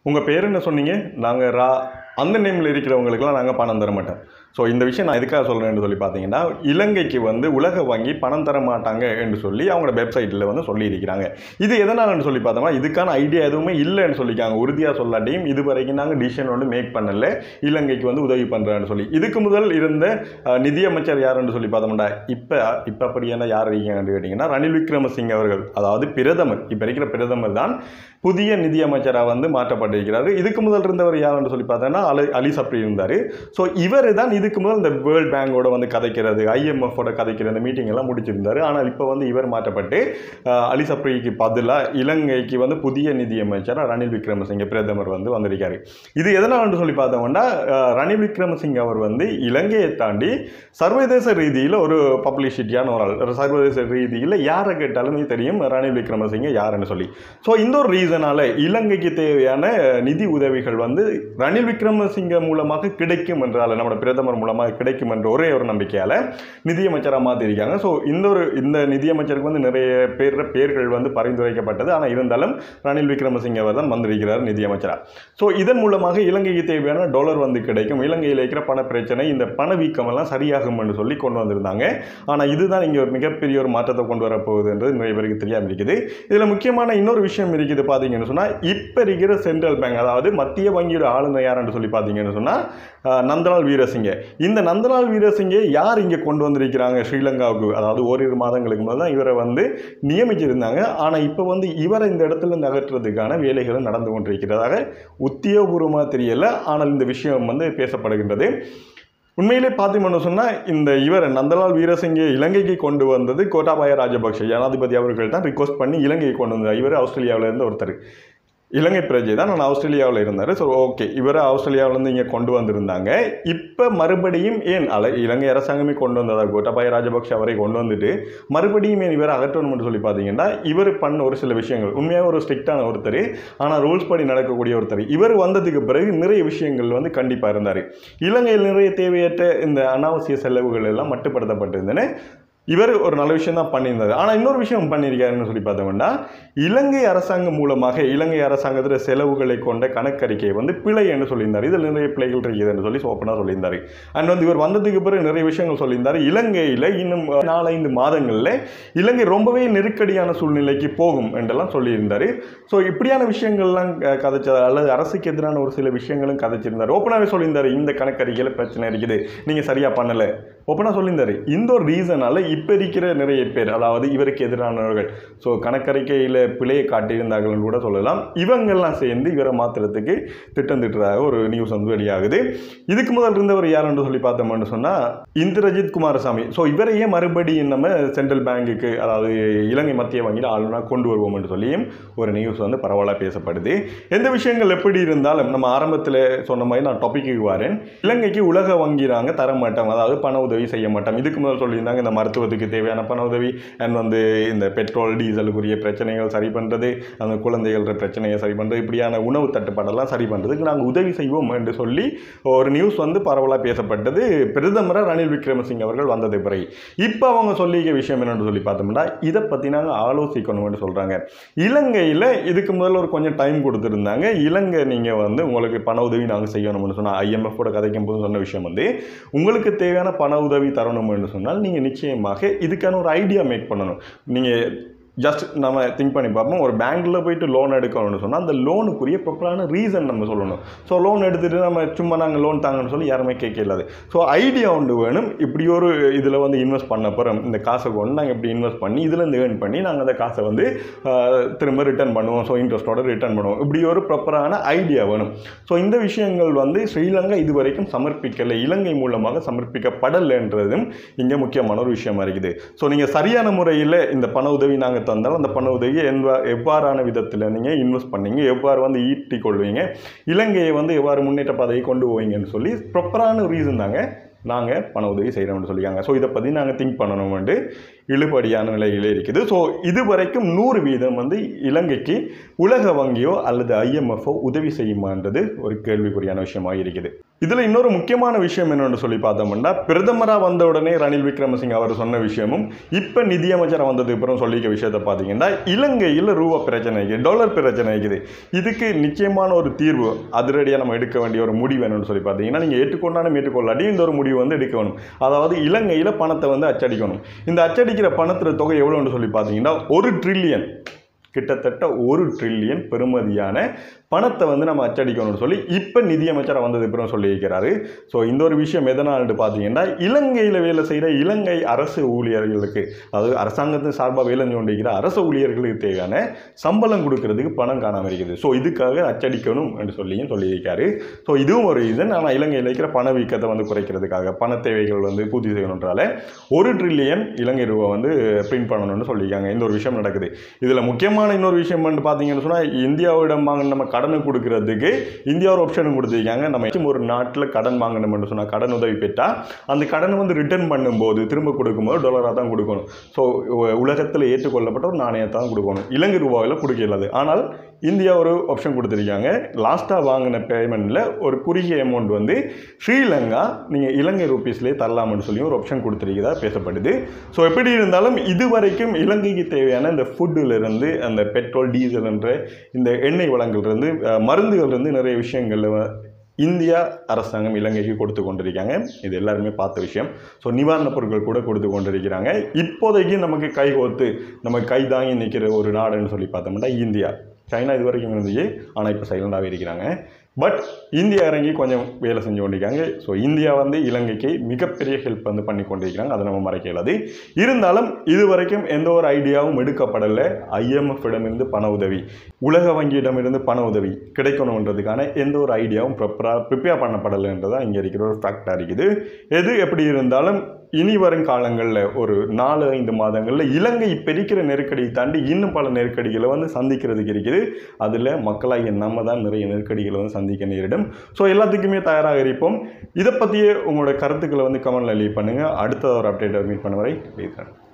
உங்கள் பேர் என்ன சொன்னீங்க நாங்கள் ரா அந்த நேமில் இருக்கிறவங்களுக்குலாம் நாங்கள் பணம் தர மாட்டோம் ஸோ இந்த விஷயம் நான் எதுக்காக சொல்கிறேன்னு சொல்லி பார்த்தீங்கன்னா இலங்கைக்கு வந்து உலக வங்கி பணம் தர மாட்டாங்க என்று சொல்லி அவங்களோட வெப்சைட்டில் வந்து சொல்லியிருக்கிறாங்க இது எதனாலன்னு சொல்லி பார்த்தோம்னா இதுக்கான ஐடியா எதுவுமே இல்லைன்னு சொல்லிக்காங்க உறுதியாக சொல்லாட்டியும் இது வரைக்கும் நாங்கள் டிசிஷன் வந்து மேக் பண்ணல இலங்கைக்கு வந்து உதவி பண்ணுறான்னு சொல்லி இதுக்கு முதல் இருந்த அஹ், நிதியமைச்சர் யாருன்னு சொல்லி பார்த்தோம்னா இப்போ இப்போ அப்படியான யார் இருக்கீங்கன்னு கேட்டிங்கன்னா ரணில் விக்ரமசிங்க அவர்கள் அதாவது பிரதமர் இப்போ இருக்கிற பிரதமர் தான் புதிய நிதியமைச்சராக வந்து மாற்றப்பட்டிருக்கிறாரு இதுக்கு முதல் இருந்தவர் யாருன்னு சொல்லி பார்த்தோன்னா அலி அலி சப்ரி இருந்தார் ஸோ இவர் தான் இதுக்கு முதல் இந்த வேர்ல்ட் பேங்கோட வந்து கதைக்கிறது ஐஎம்எஃபோட கதைக்கிற இந்த மீட்டிங் எல்லாம் முடிச்சிருந்தாரு ஆனால் இப்போ வந்து இவர் மாற்றப்பட்டு அஹ், அலி சப்ரிக்கு பதிலாக இலங்கைக்கு வந்து புதிய நிதியமைச்சராக ரணில் விக்ரமசிங்க பிரதமர் வந்து வந்திருக்காரு இது எதனால்னு சொல்லி பார்த்தோம்னா அஹ், ரணில் விக்ரமசிங்க அவர் வந்து இலங்கையை தாண்டி சர்வதேச ரீதியில் ஒரு பப்ளிசிட்டியான ஒரு ஆள் சர்வதேச ரீதியில் யாரை கேட்டாலுமே தெரியும் ரணில் விக்ரமசிங்க யாருன்னு சொல்லி ஸோ இந்த ஒரு ரீசனால இலங்கைக்கு தேவையான நிதி உதவிகள் வந்து ரணில் விக்ரமசிங்க மூலமாக கிடைக்கும் என்றால் நம்மளோட பிரதமர் மூலமாக கிடைக்கும் என்ற ஒரே ஒரு நம்பிக்கையால் நிதியமைச்சராக மாற்றிருக்காங்க ஸோ இந்த ஒரு இந்த நிதியமைச்சருக்கு வந்து நிறைய பேர் பேர்கள் வந்து பரிந்துரைக்கப்பட்டது ஆனால் இருந்தாலும் ரணில் விக்ரமசிங்க அவர் தான் வந்திருக்கிறார் நிதியமைச்சராக ஸோ இதன் மூலமாக இலங்கைக்கு தேவையான டாலர் வந்து கிடைக்கும் இலங்கையில் இருக்கிற பண பிரச்சனை இந்த பணவீக்கம் எல்லாம் சரியாகும் என்று சொல்லி கொண்டு வந்திருந்தாங்க ஆனால் இதுதான் இங்கே ஒரு மிகப்பெரிய ஒரு மாற்றத்தை கொண்டு வரப்போகுதுன்றது நிறைய பேருக்கு தெரியாமல் இருக்குது இதில் முக்கியமான இன்னொரு விஷயம் இருக்குது பார்த்தீங்கன்னு சொன்னால் இப்போ இருக்கிற சென்ட்ரல் பேங்க் அதாவது மத்திய வங்கியோட ஆளுநர் யாருன்னு சொல்லி பார்த்தீங்கன்னு சொன்னால் நந்தலால் வீரசிங்க இந்த நந்தலால் வீரசிங்க யார் இங்கே கொண்டு வந்திருக்கிறாங்க ஸ்ரீலங்காவுக்கு அதாவது ஓரிரு மாதங்களுக்கு முதல்ல தான் இவரை வந்து நியமிச்சிருந்தாங்க ஆனால் இப்போ வந்து இவரை இந்த இடத்துல இருந்து அகற்றுறதுக்கான வேலைகளும் நடந்து கொண்டிருக்கிறதாக உத்தியோகபூர்வமாக தெரியல ஆனால் இந்த விஷயம் வந்து பேசப்படுகின்றது உண்மையிலே பார்த்தீங்கன்னு சொன்னால் இந்த இவர் நந்தலால் வீரசிங்கே இலங்கைக்கு கொண்டு வந்தது கோட்டாபாய ராஜபக்ஷ ஜனாதிபதி அவர்கள் தான் ரிக்வஸ்ட் பண்ணி இலங்கைக்கு கொண்டு வந்தார் இவர் ஆஸ்திரேலியாவில் இருந்து ஒருத்தர் இலங்கை பிரஜை தான் நான் ஆஸ்திரேலியாவில் இருந்தார் ஸோ ஓகே இவரை ஆஸ்திரேலியாவிலேருந்து இங்கே கொண்டு வந்திருந்தாங்க இப்போ மறுபடியும் ஏன் அல இலங்கை அரசாங்கமே கொண்டு வந்ததா கோட்டாபாய ராஜபக்ஷ அவரை கொண்டு வந்துட்டு மறுபடியும் ஏன் இவரை அகற்றணும்னு சொல்லி பார்த்தீங்கன்னா இவர் பண்ண ஒரு சில விஷயங்கள் உண்மையாக ஒரு ஸ்ட்ரிக்டான ஒருத்தர் ஆனால் ரூல்ஸ் படி நடக்கக்கூடிய ஒருத்தர் இவர் வந்ததுக்கு பிறகு நிறைய விஷயங்கள் வந்து கண்டிப்பாக இருந்தார் இலங்கையில் நிறைய தேவையற்ற இந்த அனாவசிய செலவுகள் எல்லாம் மட்டுப்படுத்தப்பட்டிருந்தன இவர் ஒரு நல்ல விஷயம் தான் பண்ணியிருந்தார் ஆனால் இன்னொரு விஷயம் பண்ணியிருக்காருன்னு சொல்லி பார்த்தோம்னா இலங்கை அரசாங்கம் மூலமாக இலங்கை அரசாங்கத்தில் செலவுகளை கொண்ட கணக்கறிக்கையை வந்து பிழை என்று சொல்லியிருந்தார் இதில் நிறைய பிழைகள் இருக்குதுன்னு சொல்லி ஓப்பனாக சொல்லியிருந்தார் அண்ட் வந்து இவர் வந்ததுக்கு பிறகு நிறைய விஷயங்கள் சொல்லியிருந்தார் இலங்கையில் இன்னும் நாலஞ்சு மாதங்களில் இலங்கை ரொம்பவே நெருக்கடியான சூழ்நிலைக்கு போகும் என்றெல்லாம் சொல்லியிருந்தார் ஸோ இப்படியான விஷயங்கள்லாம் க- கதைச்ச அல்லது அரசுக்கு எதிரான ஒரு சில விஷயங்களும் கதைச்சிருந்தார் ஓப்பனாகவே சொல்லியிருந்தார் இந்த கணக்கறிக்கையில் பிரச்சனை இருக்குது நீங்கள் சரியாக பண்ணலை ஓப்பனாக சொல்லியிருந்தார் இந்த ஒரு ரீசனால் இப்போ இருக்கிற நிறைய பேர் அதாவது இவருக்கு எதிரானவர்கள் ஸோ கணக்கறிக்கையில் பிழையை காட்டியிருந்தார்கள்னு கூட சொல்லலாம் இவங்கெல்லாம் சேர்ந்து இவரை மாற்றுறதுக்கு திட்டம் திட்டுறதாக ஒரு நியூஸ் வந்து வெளியாகுது இதுக்கு முதல் இருந்தவர் யாருன்னு சொல்லி பார்த்தோம்னு சொன்னால் இந்திரஜித் குமாரசாமி ஸோ இவரையே மறுபடியும் நம்ம சென்ட்ரல் பேங்குக்கு அதாவது இலங்கை மத்திய வங்கியில் ஆளுநராக கொண்டு வருவோம் என்று சொல்லியும் ஒரு நியூஸ் வந்து பரவலாக பேசப்படுது எந்த விஷயங்கள் எப்படி இருந்தாலும் நம்ம ஆரம்பத்தில் சொன்ன மாதிரி நான் டாப்பிக்கு வரேன் இலங்கைக்கு உலக வங்கி நாங்கள் தர மாட்டோம் அதாவது பண உதவி செய்ய மாட்டோம் இதுக்கு முதல் சொல்லியிருந்தாங்க இந்த மருத்துவத்துக்கு தேவையான பண உதவி அண்ட் வந்து இந்த பெட்ரோல் டீசலுக்குரிய பிரச்சனைகள் சரி பண்ணுறது அந்த குழந்தைகள பிரச்சனையை சரி பண்ணுறது இப்படியான உணவு தட்டுப்பாடெல்லாம் சரி பண்ணுறதுக்கு நாங்கள் உதவி செய்வோம் என்று சொல்லி ஒரு நியூஸ் வந்து பரவலாக பேசப்பட்டது பிரதமராக ரணில் விக்ரமசிங்க அவர்கள் வந்தது பிறகு இப்போ அவங்க சொல்லிக்க விஷயம் என்னன்னு சொல்லி பார்த்தோம்னா இதை பற்றி நாங்கள் ஆலோசிக்கணும்னு சொல்கிறாங்க இலங்கையில் இதுக்கு முதல்ல ஒரு கொஞ்சம் டைம் கொடுத்துருந்தாங்க இலங்கை நீங்கள் வந்து உங்களுக்கு பண உதவி நாங்கள் செய்யணும்னு சொன்னால் ஐஎம்எஃபோட கதைக்கும் போது சொன்ன விஷயம் வந்து உங்களுக்கு தேவையான பண உதவி தரணும்னு சொன்னால் நீங்கள் நிச்சயமாக இதுக்கான ஒரு ஐடியா மேக் பண்ணணும் நீங்கள் ஜஸ்ட் நம்ம திங்க் பண்ணி பார்ப்போம் ஒரு பேங்க்கில் போயிட்டு லோன் எடுக்கணும்னு சொன்னால் அந்த லோனுக்குரிய ப்ராப்பரான ரீசன் நம்ம சொல்லணும் ஸோ லோன் எடுத்துகிட்டு நம்ம சும்மா நாங்கள் லோன் தாங்கன்னு சொல்லி யாருமே கேட்கலாது ஸோ ஐடியா ஒன்று வேணும் இப்படி ஒரு இதில் வந்து இன்வெஸ்ட் பண்ண போகிறோம் இந்த காசை கொண்டு நாங்கள் இப்படி இன்வெஸ்ட் பண்ணி இதுலேருந்து ஏர்ன் பண்ணி நாங்கள் அந்த காசை வந்து ஆஹ், திரும்ப ரிட்டர்ன் பண்ணுவோம் ஸோ இன்ட்ரெஸ்ட்டோட ரிட்டர்ன் பண்ணுவோம் இப்படி ஒரு ப்ராப்பரான ஐடியா வேணும் ஸோ இந்த விஷயங்கள் வந்து ஸ்ரீலங்கா இது வரைக்கும் சமர்ப்பிக்கலை இலங்கை மூலமாக சமர்ப்பிக்கப்படலைன்றதும் இங்கே முக்கியமான ஒரு விஷயமா இருக்குது ஸோ நீங்கள் சரியான முறையில் இந்த பண உதவி நாங்கள் தந்தால் அந்த பண உதவியை எவ்வா எவ்வாறான விதத்தில் நீங்கள் இன்வெஸ்ட் பண்ணீங்க எவ்வாறு வந்து ஈட்டி கொள்வீங்க இலங்கையை வந்து எவ்வாறு முன்னேற்ற பாதையை கொண்டு போவீங்கன்னு சொல்லி ப்ராப்பரான ரீசன் தாங்க நாங்கள் பண உதவி செய்கிறோம்னு சொல்லியிருக்காங்க ஸோ இதை பற்றி நாங்கள் திங்க் பண்ணணும்ட்டு இழுபடியான நிலையிலே இருக்குது ஸோ இதுவரைக்கும் நூறு வீதம் வந்து இலங்கைக்கு உலக வங்கியோ அல்லது ஐஎம்எஃப்ஓ உதவி செய்யுமான்றது ஒரு கேள்விக்குறியான விஷயமாக இருக்குது இதில் இன்னொரு முக்கியமான விஷயம் என்னன்னு சொல்லி பார்த்தோம்னா பிரதமராக வந்த உடனே ரணில் விக்ரமசிங்க அவர் சொன்ன விஷயமும் இப்போ நிதியமைச்சராக வந்ததுக்கு அப்புறம் சொல்லிக்க விஷயத்தை பார்த்தீங்கன்னா இலங்கையில் ரூபா பிரச்சனை இருக்குது டாலர் பிரச்சனை இருக்குது இதுக்கு நிச்சயமான ஒரு தீர்வு அதிரடியாக நம்ம எடுக்க வேண்டிய ஒரு முடிவு என்னன்னு சொல்லி பார்த்தீங்கன்னா நீங்கள் ஏற்றுக்கொண்டாலும் ஏற்றுக்கொள்ளாட்டி இந்த ஒரு முடிவு வந்து எடுக்கணும் அதாவது இலங்கையில் பணத்தை வந்து அச்சடிக்கணும் இந்த அச்சடிக்கிற பணத்தில் தொகை எவ்வளோன்னு சொல்லி பார்த்தீங்கன்னா ஒரு ட்ரில்லியன் கிட்டத்தட்ட ஒரு ட்ரில்லியன் பெறுமதியான பணத்தை வந்து நம்ம அச்சடிக்கணும்னு சொல்லி இப்போ நிதியமைச்சராக வந்தது அப்புறம் சொல்லியிருக்கிறாரு ஸோ இந்த ஒரு விஷயம் எதனால்னு பார்த்தீங்கன்னா இலங்கையில் வேலை செய்கிற இலங்கை அரசு ஊழியர்களுக்கு அதாவது அரசாங்கத்தின் சார்பாக வேலை செஞ்சு கொண்டிருக்கிற அரசு ஊழியர்களுக்கு தேவையான சம்பளம் கொடுக்கறதுக்கு பணம் காணாமல் இருக்குது ஸோ இதுக்காக அச்சடிக்கணும் என்று சொல்லியும் சொல்லியிருக்காரு ஸோ இதுவும் ஒரு ரீசன் ஆனால் இலங்கையில் இருக்கிற பணவீக்கத்தை வந்து குறைக்கிறதுக்காக பண தேவைகள் வந்து பூர்த்தி செய்யணுன்றால ஒரு ட்ரில்லியன் இலங்கை ரூபா வந்து பிரிண்ட் பண்ணணும்னு சொல்லியிருக்காங்க இந்த ஒரு விஷயம் நடக்குது இதில் முக்கியமான இன்னொரு விஷயம் வந்து பார்த்தீங்கன்னு சொன்னால் இந்தியாவிடம் வாங்க நம்ம கடனை கொடுக்கறதுக்கு இந்தியா ஒரு ஆப்ஷனும் கொடுத்துருக்காங்க நம்ம ஏதாச்சும் ஒரு நாட்டில் கடன் வாங்கணும்னு சொன்னால் கடன் உதவி பெற்றால் அந்த கடனை வந்து ரிட்டர்ன் பண்ணும்போது திரும்ப கொடுக்கும்போது டாலராக தான் கொடுக்கணும் ஸோ உலகத்தில் ஏற்றுக்கொள்ளப்பட்ட ஒரு நாணயத்தை தான் கொடுக்கணும் இலங்கை ரூபாவில் கொடுக்க இயலாது ஆனால் இந்தியா ஒரு ஆப்ஷன் கொடுத்துருக்காங்க லாஸ்ட்டாக வாங்கின பேமெண்ட்டில் ஒரு குறுகிய அமௌண்ட் வந்து ஸ்ரீலங்கா நீங்கள் இலங்கை ரூபீஸ்லேயே தரலாம்னு சொல்லி ஒரு ஆப்ஷன் கொடுத்துருக்கதா பேசப்படுது ஸோ எப்படி இருந்தாலும் இதுவரைக்கும் இலங்கைக்கு தேவையான இந்த ஃபுட்டிலிருந்து அந்த பெட்ரோல் டீசல் என்ற இந்த எண்ணெய் வளங்கள்லேருந்து மருந்துகள்லேருந்து நிறைய விஷயங்களில் இந்தியா அரசாங்கம் இலங்கைக்கு கொடுத்து கொண்டிருக்காங்க இது எல்லாருமே பார்த்த விஷயம் ஸோ நிவாரணப் பொருட்கள் கூட கொடுத்து கொண்டிருக்கிறாங்க இப்போதைக்கு நமக்கு கை கோத்து நம்ம கை தாங்கி நிற்கிற ஒரு நாடுன்னு சொல்லி பார்த்தோம்னா இந்தியா சைனா இது வரைக்கும் இருந்துச்சு ஆனால் இப்போ சைலண்டாகவே இருக்கிறாங்க பட் இந்தியா இறங்கி கொஞ்சம் வேலை செஞ்சு கொண்டிருக்காங்க ஸோ இந்தியா வந்து இலங்கைக்கு மிகப்பெரிய ஹெல்ப் வந்து பண்ணி கொண்டிருக்கிறாங்க அதை நம்ம மறைக்க இயலாது இருந்தாலும் இது வரைக்கும் எந்த ஒரு ஐடியாவும் எடுக்கப்படலை IMF இடமிருந்து பண உதவி உலக வங்கியிடமிருந்து பண உதவி கிடைக்கணுன்றதுக்கான எந்த ஒரு ஐடியாவும் ப்ராப்பராக ப்ரிப்பேர் பண்ணப்படலைன்றதான் இங்கே இருக்கிற ஒரு ஃபேக்டாக இருக்குது எது எப்படி இருந்தாலும் இனி வரும் காலங்களில் ஒரு நாலு ஐந்து மாதங்களில் இலங்கை இப்போ இருக்கிற நெருக்கடியை தாண்டி இன்னும் பல நெருக்கடிகளை வந்து சந்திக்கிறதுக்கு இருக்குது அதில் மக்களாகிய நம்ம தான் நிறைய நெருக்கடிகளை வந்து சந்திக்க நேரிடும் ஸோ எல்லாத்துக்குமே தயாராக இருப்போம் இதை பற்றியே உங்களோட கருத்துக்களை வந்து கமெண்ட்ல லீவ் பண்ணுங்கள் அடுத்த ஒரு அப்டேட்டை மீட் பண்ண வரை பேசுகிறேன்